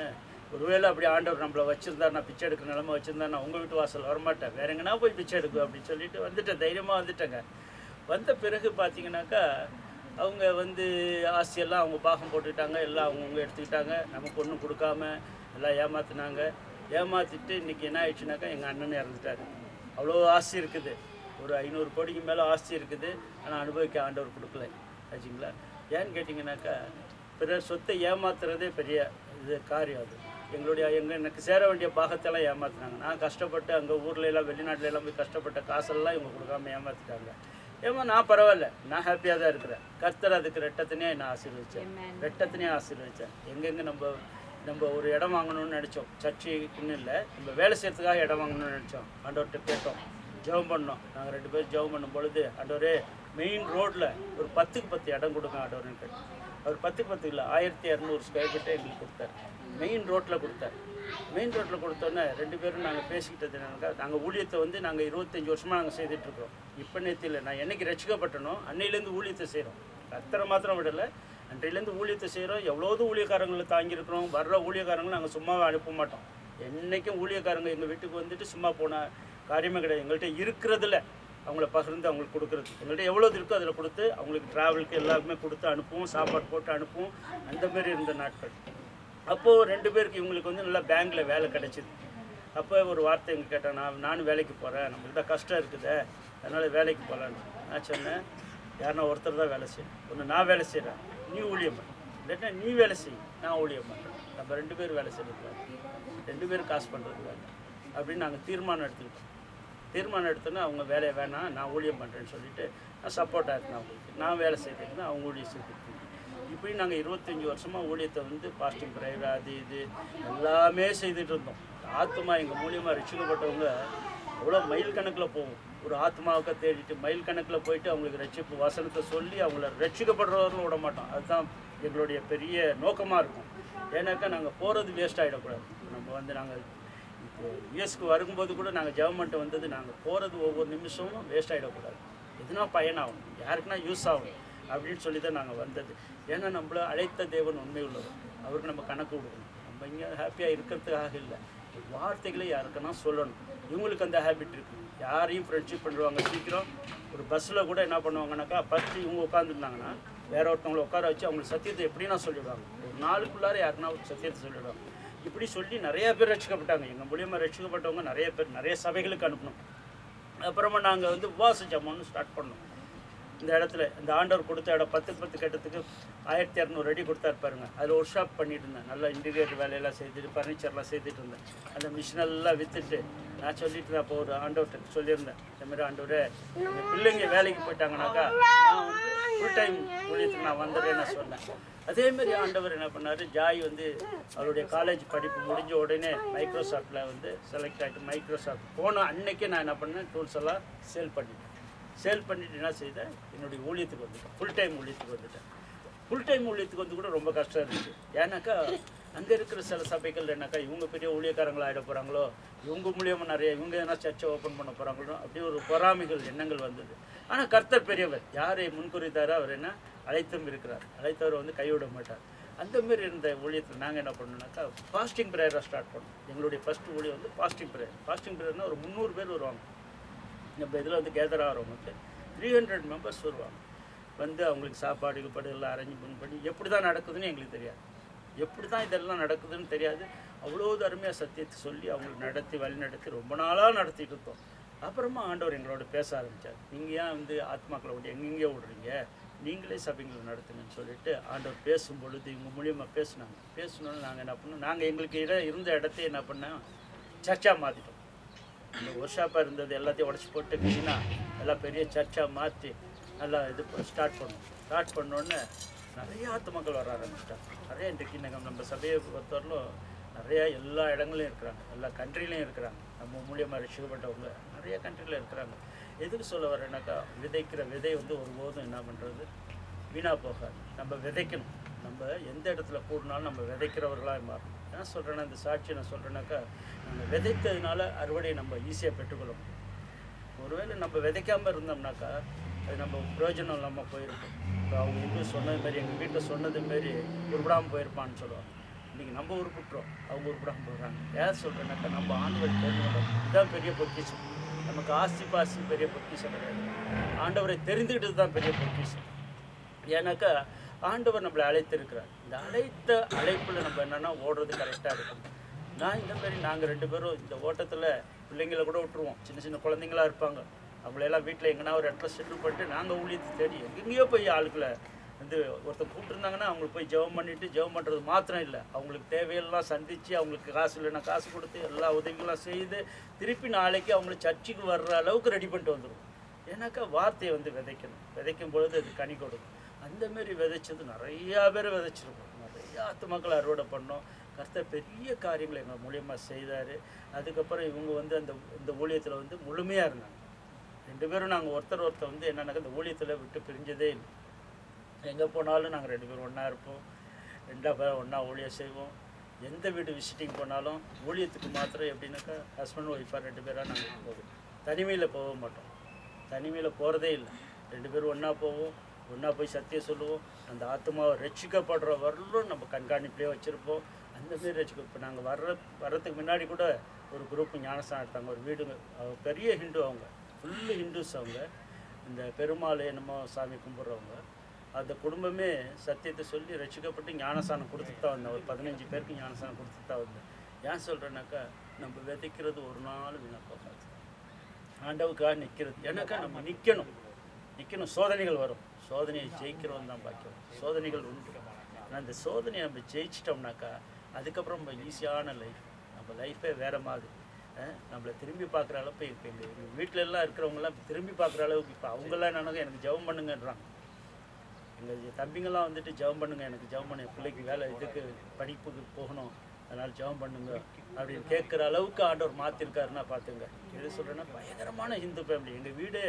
ஒருவேளை அப்படி ஆண்டவர் நம்மளை வச்சிருந்தா நான் பிச்சை எடுக்கிற நிலமை வச்சிருந்தா நான் உங்கள் வீட்டு வாசல் வரமாட்டேன் வேற எங்கன்னா போய் பிச்சை எடுக்கும் அப்படின்னு சொல்லிட்டு வந்துட்டேன் தைரியமாக வந்துட்டேங்க வந்த பிறகு பார்த்தீங்கன்னாக்கா அவங்க வந்து ஆசையெல்லாம் அவங்க பாகம் போட்டுக்கிட்டாங்க எல்லாம் அவங்கவுங்க எடுத்துக்கிட்டாங்க நமக்கு ஒன்றும் கொடுக்காம எல்லாம் ஏமாத்துனாங்க ஏமாத்திட்டு இன்னைக்கு என்ன ஆயிடுச்சுனாக்கா எங்கள் அண்ணன் இறந்துட்டாரு அவ்வளோ ஆசை இருக்குது ஒரு ஐநூறு கோடிக்கு மேலே ஆஸ்தி இருக்குது ஆனால் அனுபவிக்க ஆண்டவர் கொடுக்கல ஆச்சுங்களா ஏன்னு கேட்டிங்கனாக்கா பிறர் சொத்தை ஏமாத்துறதே பெரிய இது காரியம் அது எங்களுடைய எங்கள் எனக்கு சேர வேண்டிய பாகத்தெல்லாம் ஏமாத்துனாங்க நான் கஷ்டப்பட்டு அங்கே ஊர்ல எல்லாம் வெளிநாட்டுல எல்லாம் போய் கஷ்டப்பட்ட காசெல்லாம் இவங்க கொடுக்காம ஏமாத்திட்டாங்க ஏமா நான் பரவாயில்ல நான் ஹாப்பியாக தான் இருக்கிறேன் கர்த்தர் அதுக்கு ரெட்டத்தினே நான் ஆசீர்வதிச்சேன் ரெட்டத்தினே ஆசீர்வதிச்சேன் எங்கெங்கே நம்ம நம்ம ஒரு இடம் வாங்கணும்னு நினச்சோம் சர்ச்சுக்குன்னு இல்லை நம்ம வேலை செய்யறதுக்காக இடம் வாங்கணும்னு நினச்சோம் ஆண்டவர்கிட்ட கேட்டோம் ஜெபம் பண்ணோம் நாங்கள் ரெண்டு பேரும் ஜெபம் பண்ணும் பொழுது ஆண்டவரே மெயின் ரோட்டில் ஒரு பத்துக்கு பத்து இடம் கொடுங்க ஆண்டவர்னு கேட்டோம் அவர் பத்துக்கு பத்து இல்லை ஆயிரத்தி இரநூறு ஸ்கொயர் ஃபீட்டை எங்களுக்கு கொடுத்தாரு மெயின் ரோட்டில் கொடுத்தாரு மெயின் ரோட்டில் கொடுத்தோன்னே ரெண்டு பேரும் நாங்கள் பேசிக்கிட்டது என்னன்னாக்கா நாங்கள் ஊழியத்தை வந்து நாங்கள் இருபத்தஞ்சி வருஷமாக நாங்கள் செய்துட்ருக்கோம் இப்போ நேற்று இல்லை நான் என்னைக்கு ரசிக்கப்பட்டனோ அன்னையிலேருந்து ஊழியத்தை செய்கிறோம் கத்தரை மாத்திரம் விடலை அன்றையிலேருந்து ஊழியத்தை செய்கிறோம் எவ்வளோது ஊழியக்காரங்களை தாங்கியிருக்கிறோம் வர்ற ஊழியக்காரங்களை நாங்கள் சும்மாவே அனுப்ப மாட்டோம் என்றைக்கும் ஊழியக்காரங்க எங்கள் வீட்டுக்கு வந்துட்டு சும்மா போன காரியமே கிடையாது எங்கள்கிட்ட இருக்கிறதுல அவங்கள பகிர்ந்து அவங்களுக்கு கொடுக்குறது எங்கள்கிட்ட எவ்வளோ இருக்கோ அதில் கொடுத்து அவங்களுக்கு ட்ராவலுக்கு எல்லாருக்குமே கொடுத்து அனுப்புவோம் சாப்பாடு போட்டு அனுப்புவோம் அந்த மாதிரி இருந்த நாட்கள் அப்போது ரெண்டு பேருக்கு இவங்களுக்கு வந்து நல்லா பேங்க்கில் வேலை கிடைச்சிது அப்போ ஒரு வார்த்தை எங்க கேட்டேன் நான் நானும் வேலைக்கு போகிறேன் நம்மள்ட்ட கஷ்டம் இருக்குதே அதனால் வேலைக்கு போகலான்னு நான் சொன்னேன் யாருன்னா ஒருத்தர் தான் வேலை செய்யணும் ஒன்று நான் வேலை செய்கிறேன் நீ ஊழியம் பண்ணு இல்லாட்டா நீ வேலை செய் நான் ஊழியம் பண்ணுறேன் நம்ம ரெண்டு பேரும் வேலை செய்யறது ரெண்டு பேரும் காசு பண்ணுறது வேண்டாம் அப்படின்னு நாங்கள் தீர்மானம் எடுத்துக்கிட்டோம் தீர்மானம் எடுத்தோன்னா அவங்க வேலையை வேணாம் நான் ஊழியம் பண்ணுறேன்னு சொல்லிட்டு நான் சப்போர்ட்டாக இருக்கேன் அவங்களுக்கு நான் வேலை செய்திருக்கேன் அவங்க ஊழியம் செய்திருக்கேன் இப்படி நாங்கள் இருபத்தஞ்சி வருஷமாக ஊழியத்தை வந்து பாஸ்டிங் ப்ரேயர் அது இது எல்லாமே செய்துட்டு இருந்தோம் ஆத்மா எங்கள் மூலியமாக ரசிக்கப்பட்டவங்க அவ்வளோ மைல் கணக்கில் போகும் ஒரு ஆத்மாவுக்கு தேடிட்டு மைல் கணக்கில் போயிட்டு அவங்களுக்கு ரட்சிப்பு வசனத்தை சொல்லி அவங்கள ரட்சிக்கப்படுறவர்களும் விட மாட்டோம் அதுதான் எங்களுடைய பெரிய நோக்கமாக இருக்கும் ஏன்னாக்கா நாங்கள் போகிறது வேஸ்ட் ஆகிடக்கூடாது நம்ம வந்து நாங்கள் இப்போ யூஎஸ்க்கு வரும்போது கூட நாங்கள் கவர்மெண்ட் வந்தது நாங்கள் போகிறது ஒவ்வொரு நிமிஷமும் வேஸ்ட் ஆகிடக்கூடாது எதுனா பயனாகும் யாருக்குன்னா யூஸ் ஆகும் அப்படின்னு சொல்லி தான் நாங்கள் வந்தது ஏன்னா நம்மள அழைத்த தேவன் உண்மை உள்ளவர் அவருக்கு நம்ம கணக்கு கொடுக்கணும் நம்ம இங்கே ஹாப்பியாக இருக்கிறதுக்காக இல்லை வார்த்தைகளை யாருக்குன்னா சொல்லணும் இவங்களுக்கு அந்த ஹேபிட் இருக்குது யாரையும் ஃப்ரெண்ட்ஷிப் பண்ணுவாங்க சீக்கிரம் ஒரு பஸ்ஸில் கூட என்ன பண்ணுவாங்கனாக்கா ஃபஸ்ட்டு இவங்க உட்காந்துருந்தாங்கன்னா வேற ஒருத்தவங்களை உட்கார வச்சு அவங்களுக்கு சத்தியத்தை எப்படின்னா சொல்லிவிடுவாங்க ஒரு நாளுக்குள்ளார யாருன்னா ஒரு சத்தியத்தை சொல்லிவிடுவாங்க இப்படி சொல்லி நிறைய பேர் ரசிக்கப்பட்டாங்க எங்கள் மூலியமாக ரசிக்கப்பட்டவங்க நிறைய பேர் நிறைய சபைகளுக்கு அனுப்பணும் அப்புறமா நாங்கள் வந்து உபவாச ஜமான்னு ஸ்டார்ட் பண்ணோம் இந்த இடத்துல இந்த ஆண்டவர் கொடுத்த இடம் பத்துக்கு பத்து கட்டத்துக்கு ஆயிரத்தி இரநூறு அடி கொடுத்தாரு பாருங்க அதில் ஒர்க் ஷாப் பண்ணிட்டு இருந்தேன் நல்லா இன்டீரியர் வேலையெல்லாம் செய்துட்டு ஃபர்னிச்சர்லாம் செய்துட்டு இருந்தேன் அந்த மிஷினெல்லாம் விற்றுட்டு நான் சொல்லிட்டு இருந்தேன் அப்போ ஒரு ஆண்டவர்கிட்ட சொல்லியிருந்தேன் இந்த மாதிரி ஆண்டவரே எங்கள் பிள்ளைங்க வேலைக்கு போயிட்டாங்கனாக்கா நான் வந்து ஃபுல் டைம் ஊழியத்துக்கு நான் வந்துடுறேன்னு நான் சொன்னேன் அதே மாதிரி ஆண்டவர் என்ன பண்ணார் ஜாய் வந்து அவருடைய காலேஜ் படிப்பு முடிஞ்ச உடனே மைக்ரோசாஃப்டில் வந்து செலக்ட் ஆகிட்டு மைக்ரோசாஃப்ட் போன அன்னைக்கே நான் என்ன பண்ணேன் டூல்ஸ் எல்லாம் சேல் பண்ணிட்டேன் சேல் பண்ணிட்டு என்ன செய்தேன் என்னுடைய ஊழியத்துக்கு வந்துட்டேன் ஃபுல் டைம் ஊழியத்துக்கு வந்துட்டேன் ஃபுல் டைம் ஊழியத்துக்கு வந்து கூட ரொம்ப கஷ்டம் இருந்துச்சு ஏன்னாக்கா அங்கே இருக்கிற சில சபைகள் என்னக்கா இவங்க பெரிய ஊழியக்காரங்களா ஆகிட போகிறாங்களோ இவங்க மூலியமாக நிறைய இவங்க எதனா சர்ச்சை ஓப்பன் பண்ண போகிறாங்களோ அப்படி ஒரு பொறாமைகள் எண்ணங்கள் வந்தது ஆனால் கர்த்தர் பெரியவர் யாரை முன்குறித்தாரோ அவர் என்ன அழைத்தும் இருக்கிறார் அழைத்தவர் வந்து கைவிட மாட்டார் அந்த மாதிரி இருந்த ஊழியத்தில் நாங்கள் என்ன பண்ணோம்னாக்கா ஃபாஸ்டிங் ப்ரேயராக ஸ்டார்ட் பண்ணோம் எங்களுடைய ஃபர்ஸ்ட் ஊழியம் வந்து ஃபாஸ்டிங் ப்ரேயர் ஃபாஸ்டிங் ப்ரேயர்னால் ஒரு முந்நூறு பேர் வருவாங்க நம்ம இதில் வந்து கேதர் ஆகிறவங்களுக்கு த்ரீ ஹண்ட்ரட் மெம்பர்ஸ் வருவாங்க வந்து அவங்களுக்கு சாப்பாடு கீப்பாடு எல்லாம் அரேஞ்ச்மெண்ட் பண்ணி எப்படி தான் நடக்குதுன்னு எங்களுக்கு தெரியாது எப்படி தான் இதெல்லாம் நடக்குதுன்னு தெரியாது அவ்வளோ அருமையாக சத்தியத்தை சொல்லி அவங்களுக்கு நடத்தி வழி நடத்தி ரொம்ப நாளாக நடத்திட்டு இருந்தோம் அப்புறமா ஆண்டவர் எங்களோட பேச ஆரம்பித்தார் நீங்கள் ஏன் வந்து ஆத்மாக்களை விட்டு எங்கெங்கே விடுறீங்க நீங்களே சபைங்களை நடத்துங்கன்னு சொல்லிட்டு ஆண்டவர் பேசும் பொழுது இவங்க மூலியமாக பேசுனாங்க பேசணுன்னு நாங்கள் என்ன பண்ணோம் நாங்கள் எங்களுக்கு இட இருந்த இடத்தையே என்ன பண்ணோம் சர்ச்சாக மாற்றிட்டோம் இந்த ஒர்க் ஷாப்பாக இருந்தது எல்லாத்தையும் உடச்சி போட்டு கிளீனாக எல்லாம் பெரிய சர்ச்சாக மாற்றி நல்லா இது ஸ்டார்ட் பண்ணோம் ஸ்டார்ட் பண்ணோன்னே நிறைய ஆத்துமக்கள் வர ஆரம்பிச்சிட்டாங்க நிறைய இன்றைக்கு நம்ம நம்ம சபையை பொறுத்தவரையிலும் நிறைய எல்லா இடங்களையும் இருக்கிறாங்க எல்லா கண்ட்ரிலையும் இருக்கிறாங்க நம்ம மூலியமாக ரசிக்கப்பட்டவங்க நிறைய கண்ட்ரியில் இருக்கிறாங்க எதுக்கு சொல்ல வரேன்னாக்கா விதைக்கிற விதை வந்து ஒருபோதும் என்ன பண்ணுறது வீணாக போகாது நம்ம விதைக்கணும் நம்ம எந்த இடத்துல கூடினாலும் நம்ம விதைக்கிறவர்களாக மாறணும் என்ன சொல்கிறேன்னா இந்த சாட்சியை நான் சொல்கிறேன்னாக்கா நம்ம விதைத்ததுனால அறுவடையை நம்ம ஈஸியாக பெற்றுக்கொள்ள முடியும் ஒருவேளை நம்ம விதைக்காமல் இருந்தோம்னாக்கா அது நம்ம பிரயோஜனம் இல்லாமல் போயிருக்கும் இப்போ அவங்க இன்னும் சொன்னது மாதிரி எங்கள் வீட்டில் சொன்னது மாரி உருப்படாமல் போயிருப்பான்னு சொல்லுவாங்க இன்றைக்கி நம்ம உருப்பிட்டுறோம் அவங்க உருப்பிடாம போகிறாங்க ஏன் சொல்கிறேன்னாக்கா நம்ம ஆண்டவர் தெரிஞ்சுக்கிட்டோம் இதுதான் பெரிய பொக்கிஷம் நமக்கு ஆஸ்தி பாஸ்தி பெரிய பொக்கிஷம் கிடையாது ஆண்டவரை தெரிந்துக்கிட்டது தான் பெரிய பொக்கிஷம் ஏன்னாக்கா ஆண்டவர் நம்மளை அழைத்திருக்கிறார் இந்த அழைத்த அழைப்பில் நம்ம என்னென்னா ஓடுறது கரெக்டாக இருக்கும் நான் இந்த மாதிரி நாங்கள் ரெண்டு பேரும் இந்த ஓட்டத்தில் பிள்ளைங்கள கூட விட்டுருவோம் சின்ன சின்ன குழந்தைங்களா இருப்பாங்க அவங்களெல்லாம் வீட்டில் எங்கன்னா ஒரு இடத்துல செட்டில் பண்ணிட்டு நாங்கள் ஊழியத்தை தேடி எங்கெங்கேயோ போய் ஆளுக்களை வந்து ஒருத்தர் கூப்பிட்டுருந்தாங்கன்னா அவங்களுக்கு போய் ஜெபம் பண்ணிட்டு ஜெபம் பண்ணுறது மாத்திரம் இல்லை அவங்களுக்கு தேவையெல்லாம் சந்தித்து அவங்களுக்கு காசு இல்லைன்னா காசு கொடுத்து எல்லா உதவிகளும் செய்து திருப்பி நாளைக்கு அவங்கள சர்ச்சுக்கு வர்ற அளவுக்கு ரெடி பண்ணிட்டு வந்துடும் ஏன்னாக்கா வார்த்தையை வந்து விதைக்கணும் விதைக்கும் பொழுது அது கனி கொடுக்கும் அந்த மாதிரி விதைச்சது நிறையா பேர் விதைச்சிருக்கோம் நிறையா ஆத்துமக்களை அறுவடை பண்ணோம் கர்த்தர் பெரிய காரியங்களை எங்கள் மூலியமாக செய்தார் அதுக்கப்புறம் இவங்க வந்து அந்த இந்த ஊழியத்தில் வந்து முழுமையாக இருந்தாங்க ரெண்டு பேரும் நாங்கள் ஒருத்தர் ஒருத்தர் வந்து என்னன்னாக்கா இந்த ஊழியத்தில் விட்டு பிரிஞ்சதே இல்லை எங்கே போனாலும் நாங்கள் ரெண்டு பேரும் ஒன்றா இருப்போம் ரெண்டா பேர் ஒன்றா ஊழியம் செய்வோம் எந்த வீடு விசிட்டிங் போனாலும் ஊழியத்துக்கு மாத்திரம் எப்படின்னாக்கா ஹஸ்பண்ட் ஒய்ஃபாக ரெண்டு பேராக நாங்கள் போவோம் தனிமையில் போக மாட்டோம் தனிமையில் போகிறதே இல்லை ரெண்டு பேரும் ஒன்றா போவோம் ஒன்றா போய் சத்தியம் சொல்லுவோம் அந்த ஆத்மாவை ரட்சிக்கப்படுற வரலும் நம்ம கண்காணிப்பிலே வச்சுருப்போம் அந்த மாரி ரட்சிக்க இப்போ நாங்கள் வர்ற வர்றதுக்கு முன்னாடி கூட ஒரு குரூப் ஞானஸ்தானம் எடுத்தாங்க ஒரு வீடுங்க அவங்க பெரிய ஹிந்து அவங்க ஃபுல்லு ஹிந்துஸ் அவங்க இந்த பெருமாள் என்னமோ சாமி கும்பிட்றவங்க அந்த குடும்பமே சத்தியத்தை சொல்லி ரட்சிக்கப்பட்டு ஞானஸ்தானம் கொடுத்துட்டு தான் வந்தேன் ஒரு பதினஞ்சு பேருக்கு ஞானஸ்தானம் கொடுத்துட்டு தான் வந்தேன் ஏன் சொல்கிறேன்னாக்கா நம்ம விதைக்கிறது ஒரு நாள் வீணாக போகாது ஆண்டவுக்காக நிற்கிறது ஏன்னாக்கா நம்ம நிற்கணும் நிற்கணும் சோதனைகள் வரும் சோதனையை ஜெயிக்கிறோம் தான் பாக்கியம் சோதனைகள் உண்டு ஆனால் அந்த சோதனையை நம்ம ஜெயிச்சிட்டோம்னாக்கா அதுக்கப்புறம் நம்ம ஈஸியான லைஃப் நம்ம லைஃபே வேறு மாதிரி அஹ், நம்மளை திரும்பி பார்க்குற அளவுக்கு இப்போ எங்கள் எங்கள் வீட்டில எல்லாம் இருக்கிறவங்கலாம் இப்ப திரும்பி பார்க்குற அளவுக்கு இப்போ அவங்கெல்லாம் என்னன்னாக்கா எனக்கு ஜெபம் பண்ணுங்கன்றாங்க எங்கள் தம்பிங்கெல்லாம் வந்துட்டு ஜெபம் பண்ணுங்க எனக்கு ஜெபம் பண்ணு என் பிள்ளைக்கு வேலை இதுக்கு படிப்புக்கு போகணும் அதனால் ஜெபம் பண்ணுங்க அப்படின்னு கேட்குற அளவுக்கு ஆண்டவர் மாற்றிருக்காருன்னா பார்த்துங்க எது சொல்கிறேன்னா பயங்கரமான ஹிந்து ஃபேமிலி எங்கள் வீடு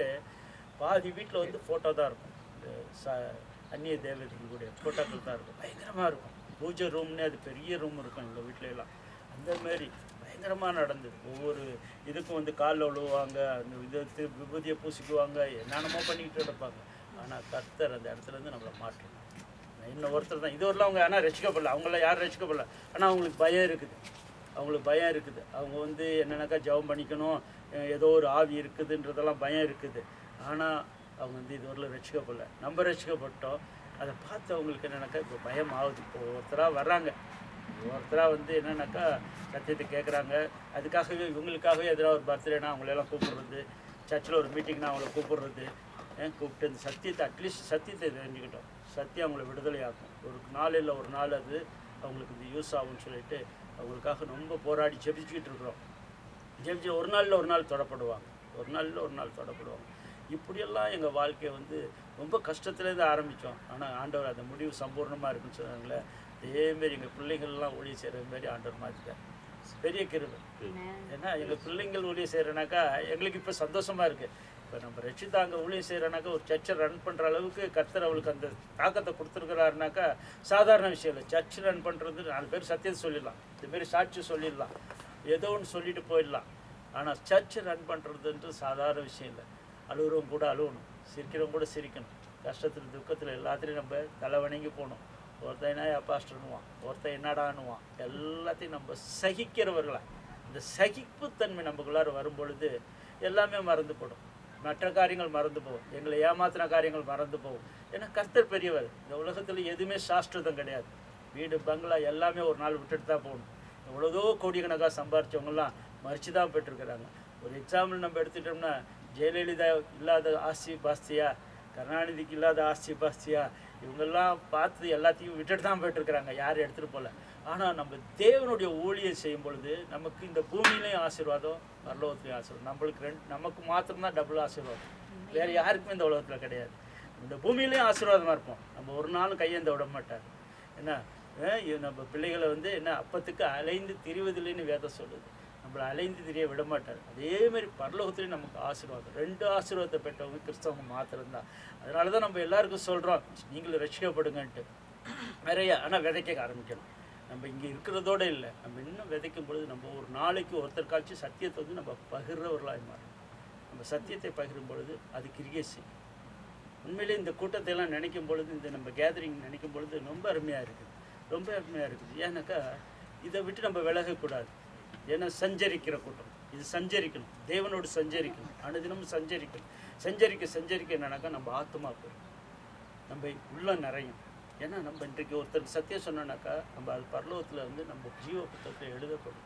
பாதி வீட்டில் வந்து ஃபோட்டோ தான் இருக்கும் இந்த ச அந்நிய தேவதைகளுடைய ஃபோட்டோக்கள் தான் இருக்கும் பயங்கரமாக இருக்கும் பூஜை ரூம்னே அது பெரிய ரூம் இருக்கும் எங்கள் வீட்ல எல்லாம் அந்த மாதிரி பயங்கரமாக நடந்தது ஒவ்வொரு இதுக்கும் வந்து காலில் விழுவாங்க அந்த இது தி- விபூதியை பூசிக்குவாங்க என்னென்னமோ பண்ணிக்கிட்டு இருப்பாங்க ஆனால் கர்த்தர் அந்த இடத்துல இருந்து நம்மளை மாற்றணும் இன்னும் ஒருத்தர் தான் இதுவரையிலும் அவங்க ஆனால் ரசிக்கப்படல அவங்களாம் யாரும் ரசிக்கப்படல ஆனால் அவங்களுக்கு பயம் இருக்குது அவங்களுக்கு பயம் இருக்குது அவங்க வந்து என்னென்னாக்கா ஜெபம் பண்ணிக்கணும் அஹ் ஏதோ ஒரு ஆவி இருக்குதுன்றதெல்லாம் பயம் இருக்குது ஆனால் அவங்க வந்து இதுவரையிலும் ரசிக்கப்படல நம்ம ரசிக்கப்பட்டோம் அதை பார்த்து அவங்களுக்கு என்னென்னாக்கா இப்போ பயம் ஆகுது இப்போ ஒருத்தராக வர்றாங்க ஒருத்தராக வந்து என்னென்னாக்கா சத்தியத்தை கேட்குறாங்க அதுக்காகவே இவங்களுக்காகவே எதிராக ஒரு பர்த்டேனா அவங்களெல்லாம் கூப்பிடுறது சர்ச்சில் ஒரு மீட்டிங்னா அவங்கள கூப்பிடுறது ஏன் கூப்பிட்டு அந்த சத்தியத்தை அட்லீஸ்ட் சத்தியத்தை தெரிஞ்சுக்கிட்டோம் சத்தியம் அவங்கள விடுதலை ஆகும் ஒரு நாள் இல்லை ஒரு நாள் அது அவங்களுக்கு இது யூஸ் ஆகும்னு சொல்லிட்டு அவங்களுக்காக ரொம்ப போராடி ஜெபிச்சுக்கிட்டு இருக்கிறோம் ஜெபிச்சு ஒரு நாளில் ஒரு நாள் தொடப்படுவாங்க ஒரு நாளில் ஒரு நாள் தொடப்படுவாங்க இப்படியெல்லாம் எங்கள் வாழ்க்கையை வந்து ரொம்ப கஷ்டத்துலேருந்து ஆரம்பித்தோம் ஆனால் ஆண்டவர் அந்த முடிவு சம்பூர்ணமாக இருக்குன்னு சொன்னாங்களே அதேமாரி எங்கள் பிள்ளைங்கள்லாம் ஊழிய செய்கிற மாதிரி ஆண்டவர் மாற்றிட்டார் பெரிய கிருபை ஏன்னா எங்கள் பிள்ளைங்கள் ஊழியம் செய்கிறனாக்கா எங்களுக்கு இப்போ சந்தோஷமாக இருக்குது இப்போ நம்ம ரட்சிதாங்க ஊழியம் செய்கிறனாக்கா ஒரு சர்ச்சை ரன் பண்ணுற அளவுக்கு கர்த்தர் அவளுக்கு அந்த தாக்கத்தை கொடுத்துருக்கிறாருனாக்கா சாதாரண விஷயம் இல்லை சர்ச் ரன் பண்ணுறது நாலு பேர் சத்தியத்தை சொல்லிடலாம் இந்த மாதிரி சாட்சி சொல்லிடலாம் ஏதோ ஒன்று சொல்லிட்டு போயிடலாம் ஆனால் சர்ச் ரன் பண்ணுறதுன்றது சாதாரண விஷயம் இல்லை அழுகுறவங்க கூட அழுகணும் சிரிக்கிறவங்க கூட சிரிக்கணும் கஷ்டத்தில் துக்கத்தில் எல்லாத்துலேயும் நம்ம தலை வணங்கி போகணும் ஒருத்தன் என்ன அப்பாஸ்டர்னுவான் ஒருத்தன் என்னடான்னுவான் எல்லாத்தையும் நம்ம சகிக்கிறவர்களா இந்த சகிப்புத்தன்மை நமக்குள்ளார வரும் பொழுது எல்லாமே மறந்து போடும் மற்ற காரியங்கள் மறந்து போகும் எங்களை ஏமாத்தின காரியங்கள் மறந்து போகும் ஏன்னா கர்த்தர் பெரியவர் இந்த உலகத்தில் எதுவுமே சாஸ்திரதம் கிடையாது வீடு பங்களா எல்லாமே ஒரு நாள் விட்டுட்டு தான் போகணும் எவ்வளோதோ கோடிக்கணக்காக சம்பாரிச்சவங்கலாம் மறிச்சு தான் பெற்றிருக்கிறாங்க ஒரு எக்ஸாம்பிள் நம்ம எடுத்துட்டோம்னா ஜெயலலிதா இல்லாத ஆஸ்தி பாஸ்தியா கருணாநிதிக்கு இல்லாத ஆஸ்தி பாஸ்தியா இவங்கெல்லாம் பார்த்து எல்லாத்தையும் விட்டுட்டு தான் போயிட்டுருக்குறாங்க யாரும் எடுத்துகிட்டு போகல ஆனால் நம்ம தேவனுடைய ஊழியம் செய்யும் பொழுது நமக்கு இந்த பூமியிலையும் ஆசீர்வாதம் பரலோகத்துலையும் ஆசீர்வாதம் நம்மளுக்கு ரெண்டு நமக்கு மாத்திரம்தான் டபுள் ஆசீர்வாதம் வேறு யாருக்குமே இந்த உலகத்தில் கிடையாது இந்த பூமியிலையும் ஆசீர்வாதமாக இருப்போம் நம்ம ஒரு நாளும் கையேந்த விட மாட்டார் என்ன அஹ் இது நம்ம பிள்ளைகளை வந்து என்ன அப்பத்துக்கு அலைந்து திரிவதில்லைன்னு வேதம் சொல்லுது நம்மளை அலைந்து திரிய விட மாட்டார் அதே மாதிரி பரலோகத்துலேயும் நமக்கு ஆசீர்வாதம் ரெண்டு ஆசீர்வாதத்தை பெற்றவங்க கிறிஸ்தவங்க மாத்திரம்தான் அதனால தான் நம்ம எல்லாருக்கும் சொல்கிறோம் நீங்களும் ரசிக்கப்படுங்கன்ட்டு நிறைய ஆனால் விதைக்க ஆரம்பிக்கணும் நம்ம இங்கே இருக்கிறதோட இல்லை நம்ம இன்னும் விதைக்கும் பொழுது நம்ம ஒரு நாளைக்கு ஒருத்தருக்காச்சும் சத்தியத்தை வந்து நம்ம பகிர்றவர்களாக மாறணும் நம்ம சத்தியத்தை பகிரும் பொழுது அது கிரியை செய்யும் உண்மையிலே இந்த கூட்டத்தை எல்லாம் நினைக்கும் பொழுது இந்த நம்ம கேதரிங் நினைக்கும் பொழுது ரொம்ப அருமையாக இருக்குது ரொம்ப அருமையாக இருக்குது ஏன்னாக்கா இதை விட்டு நம்ம விலகக்கூடாது ஏன்னா சஞ்சரிக்கிற கூட்டம் இது சஞ்சரிக்கணும் தேவனோடு சஞ்சரிக்கணும் அனுதினமும் சஞ்சரிக்கணும் சஞ்சரிக்க சஞ்சரிக்க என்னன்னாக்கா நம்ம ஆத்மா போயிடும் நம்ம உள்ள நிறையும் ஏன்னா நம்ம இன்றைக்கு ஒருத்தருக்கு சத்தியம் சொன்னோன்னாக்கா நம்ம அது பரலோகத்தில் வந்து நம்ம ஜீவ புத்தகத்தில் எழுதப்படும்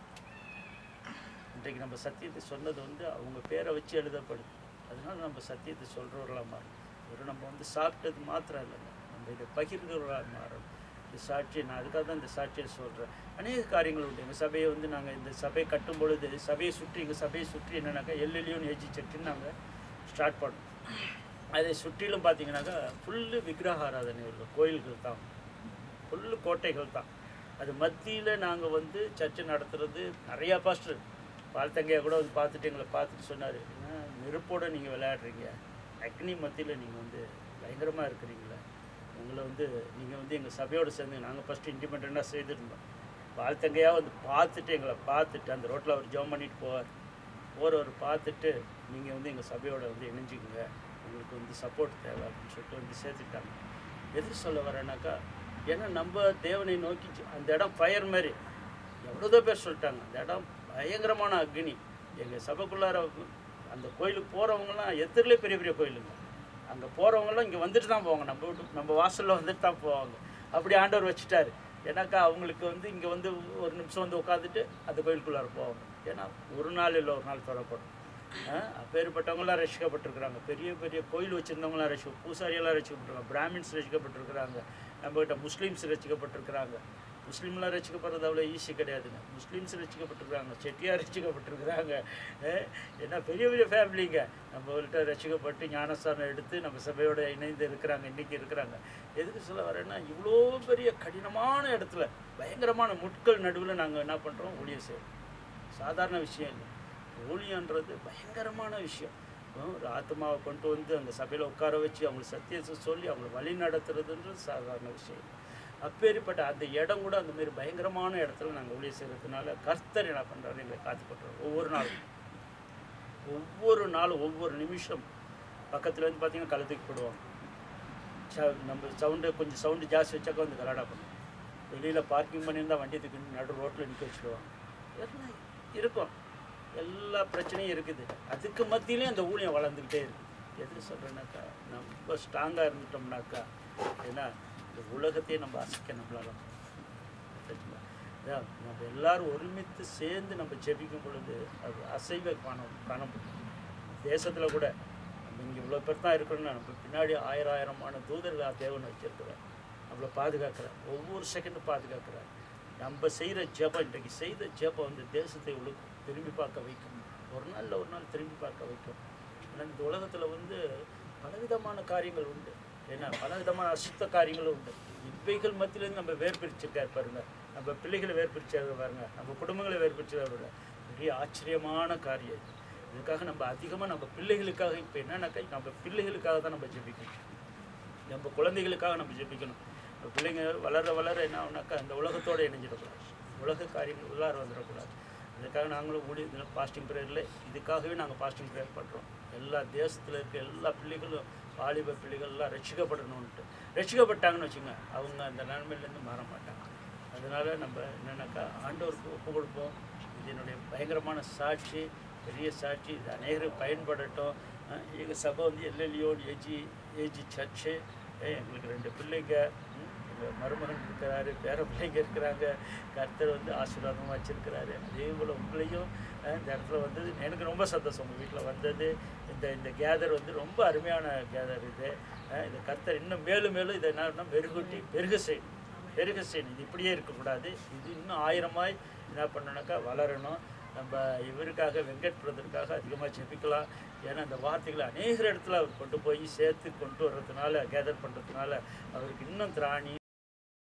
இன்றைக்கு நம்ம சத்தியத்தை சொன்னது வந்து அவங்க பேரை வச்சு எழுதப்படுது அதனால நம்ம சத்தியத்தை சொல்கிறவர்களாக மாறும் ஒரு நம்ம வந்து சாப்பிட்டது மாத்திரம் இல்லைங்க நம்ம இதை பகிர்ந்தவர்களாக மாறணும் இந்த சாட்சியை நான் அதுக்காக தான் இந்த சாட்சியை சொல்கிறேன் அநேக காரியங்கள் உண்டு எங்கள் சபையை வந்து நாங்கள் இந்த சபையை கட்டும் பொழுது சபையை சுற்றி எங்கள் சபையை சுற்றி என்னன்னாக்கா எல்எல்யூன்னு ஏஜி சர்ச்சுன்னு நாங்கள் ஸ்டார்ட் பண்ணோம் அதை சுற்றிலும் பார்த்தீங்கன்னாக்கா ஃபுல்லு விக்கிரக ஆராதனை உள்ள கோயில்கள் தான் ஃபுல்லு கோட்டைகள் தான் அது மத்தியில் நாங்கள் வந்து சர்ச்சை நடத்துறது நிறையா பாஸ்டர் வாழ்த்தங்கையா கூட வந்து பார்த்துட்டு எங்களை பார்த்துட்டு சொன்னார் என்ன நெருப்போட நீங்கள் விளையாடுறீங்க அக்னி மத்தியில் நீங்கள் வந்து பயங்கரமாக இருக்கிறீங்களே உங்களை வந்து நீங்கள் வந்து எங்கள் சபையோடு சேர்ந்து நாங்கள் ஃபஸ்ட்டு இண்டிபெண்ட்டாக செய்திருந்தோம் வாழ்த்தங்கையாக வந்து பார்த்துட்டு எங்களை பார்த்துட்டு அந்த ரோட்டில் அவர் ஜோம் பண்ணிட்டு போவார் போகிறவர் பார்த்துட்டு நீங்கள் வந்து எங்கள் சபையோட வந்து இணைஞ்சிக்கோங்க உங்களுக்கு வந்து சப்போர்ட் தேவை அப்படின்னு சொல்லிட்டு வந்து சேர்த்துட்டாங்க எதுக்கு சொல்ல வரேன்னாக்கா ஏன்னா நம்ம தேவனை நோக்கி ஜ- அந்த இடம் ஃபயர் மாதிரி எவ்வளோதோ பேர் சொல்லிட்டாங்க அந்த இடம் பயங்கரமான அக்னி எங்கள் சபைக்குள்ளார அந்த கோயிலுக்கு போகிறவங்கலாம் எதிரிலே பெரிய பெரிய கோயிலுங்க அங்கே போகிறவங்களாம் இங்கே வந்துட்டு தான் போவாங்க நம்ம வீட்டு நம்ம வாசலில் வந்துட்டு தான் போவாங்க அப்படி ஆண்டவர் வச்சுட்டாரு ஏன்னாக்கா அவங்களுக்கு வந்து இங்கே வந்து ஒரு நிமிஷம் வந்து உட்காந்துட்டு அந்த கோயிலுக்குள்ளார போவாங்க ஏன்னா ஒரு நாள் இல்லை ஒரு நாள் தொடப்படும் அப்பேற்பட்டவங்களாம் ரசிக்கப்பட்டிருக்கிறாங்க பெரிய பெரிய கோயில் வச்சுருந்தவங்களாம் ரசிக்க பூசாரியெல்லாம் ரசிக்கப்பட்டிருக்காங்க பிராமின்ஸ் ரசிக்கப்பட்டிருக்கிறாங்க நம்மகிட்ட முஸ்லீம்ஸ் ரசிக்கப்பட்டிருக்கிறாங்க முஸ்லீம்லாம் ரசிக்கப்படுறது அவ்வளோ ஈஸி கிடையாதுங்க முஸ்லீம்ஸ் ரசிக்கப்பட்டிருக்கிறாங்க செட்டியார் ரசிக்கப்பட்டிருக்கிறாங்க அஹ் ஏன்னா பெரிய பெரிய ஃபேமிலிங்க நம்மகிட்ட ரசிக்கப்பட்டு ஞானஸ்தானம் எடுத்து நம்ம சபையோட இணைந்து இருக்கிறாங்க இன்றைக்கி இருக்கிறாங்க எதுக்கு சொல்ல வரேன்னா இவ்வளோ பெரிய கடினமான இடத்துல பயங்கரமான முட்கள் நடுவில் நாங்கள் என்ன பண்ணுறோம் ஊழியம் செய்கிறோம் சாதாரண விஷயம் இல்லை ஊழியன்றது பயங்கரமான விஷயம் ஹம், ஒரு ஆத்மாவை கொண்டு வந்து அந்த சபையில் உட்கார வச்சு அவங்களுக்கு சத்தியத்தை சொல்லி அவங்களை வழி நடத்துறதுன்றது சாதாரண விஷயம் இல்லை. அப்பேற்பட்ட அந்த இடம் கூட அந்த மாதிரி பயங்கரமான இடத்துல நாங்கள் ஊழியம் செய்கிறதுனால கர்த்தர் என்ன பண்ணுறாரு எங்களை காத்துப்பட்டுறாரு ஒவ்வொரு நாளும் ஒவ்வொரு நாளும் ஒவ்வொரு நிமிஷம் பக்கத்துல இருந்து பார்த்தீங்கன்னா கழுத்துக்கு போடுவாங்க ச- நம்ம சவுண்டு கொஞ்சம் சவுண்டு ஜாஸ்தி வச்சாக்கா வந்து கலாடா பண்ணும் வெளியில் பார்க்கிங் பண்ணியிருந்தா வண்டி தூக்கி நடு ரோட்டில் நிற்க வச்சுடுவாங்க எல்லாம் இருக்கும் எல்லா பிரச்சனையும் இருக்குது அதுக்கு மத்தியிலையும் அந்த ஊழியம் வளர்ந்துக்கிட்டே இருக்குது எது சொல்கிறேன்னாக்கா நம்ம ஸ்ட்ராங்காக இருந்துட்டோம்னாக்கா ஏன்னா இந்த உலகத்தையே நம்ம அசைக்க நம்மளால சரிங்களா? அதான் நம்ம எல்லாரும் ஒருமித்து சேர்ந்து நம்ம ஜெபிக்கும் பொழுது அது அசைவை காண காணப்படும் தேசத்தில் கூட நம்ம இங்கே இவ்வளோ பேர் தான் இருக்கணும்னா நம்ம பின்னாடி ஆயிரம் ஆயிரமான தூதர்கள் தேவன் வச்சிருக்கிறார் நம்மளை பாதுகாக்கிறார் ஒவ்வொரு செகண்டும் பாதுகாக்கிறார் நம்ம செய்கிற ஜெபம் இன்றைக்கு செய்த ஜெபம் வந்து தேசத்தை உலக திரும்பி பார்க்க வைக்கும் ஒரு நாளில் ஒரு நாள் திரும்பி பார்க்க வைக்கும் ஏன்னா இந்த உலகத்தில் வந்து பலவிதமான காரியங்கள் உண்டு ஏன்னா பலவிதமான அசுத்த காரியங்களும் உண்டு இவைகள் மத்தியிலேருந்து நம்ம வேர் பிரிச்சிருக்காரு பாருங்க நம்ம பிள்ளைகளை வேர் பிரிச்சாரு பாருங்க நம்ம குடும்பங்களை வேர் பிரிச்சாரு பாருங்க பெரிய ஆச்சரியமான காரியம் இது இதுக்காக நம்ம அதிகமாக நம்ம பிள்ளைகளுக்காக இப்போ என்னன்னாக்கா நம்ம பிள்ளைகளுக்காக தான் நம்ம ஜெபிக்கணும் நம்ம குழந்தைகளுக்காக நம்ம ஜெபிக்கணும் நம்ம பிள்ளைங்க வளர வளர என்ன ஆகுனாக்கா இந்த உலகத்தோடு இணைஞ்சிடக்கூடாது உலக காரியங்கள் உள்ளார வந்துடக்கூடாது இதுக்காக நாங்களும் ஊடி பாஸ்டிங் ப்ரேயரில் இதுக்காகவே நாங்கள் பாஸ்டிங் ப்ரேயர் பண்ணுறோம் எல்லா தேசத்தில் இருக்க எல்லா பிள்ளைகளும் வாலிப பிள்ளைகள்லாம் ரட்சிக்கப்படணும்ன்ட்டு ரட்சிக்கப்பட்டாங்கன்னு வச்சுங்க அவங்க அந்த நன்மையிலேருந்து மாற மாட்டாங்க அதனால் நம்ம என்னென்னாக்கா ஆண்டவருக்கு ஒப்பு கொடுப்போம் இது என்னுடைய பயங்கரமான சாட்சி பெரிய சாட்சி இது அநேகருக்கு பயன்படட்டும் அஹ் எங்கள் சபை வந்து எல்எல்யோன் ஏஜி ஏஜி சர்ச்சு அஹ் எங்களுக்கு ரெண்டு பிள்ளைங்க ம், எங்கள் மருமகன் இருக்கிறாரு பேர பிள்ளைங்க இருக்கிறாங்க கர்த்தர் வந்து ஆசீர்வாதமாக வச்சிருக்கிறாரு அதே போல் உங்களையும் அஹ் இந்த இடத்துல வந்தது எனக்கு ரொம்ப சந்தோஷம் உங்கள் வீட்டில் வந்தது இந்த இந்த கேதர் வந்து ரொம்ப அருமையான கேதர் இது அஹ் இந்த கர்த்தர் இன்னும் மேலும் மேலும் இதை என்ன மெருகூட்டி பெருக செய்யணும் பெருக செய்யணும் இது இப்படியே இருக்கக்கூடாது இது இன்னும் ஆயிரமாய் என்ன பண்ணணும்னாக்கா வளரணும் நம்ம இவருக்காக வெங்கட் பிரதருக்காக அதிகமாக ஜெபிக்கலாம் ஏன்னா அந்த வார்த்தைகளை அநேக இடத்துல அவர் கொண்டு போய் சேர்த்து கொண்டு வர்றதுனால கேதர் பண்ணுறதுனால அவருக்கு இன்னும் திராணி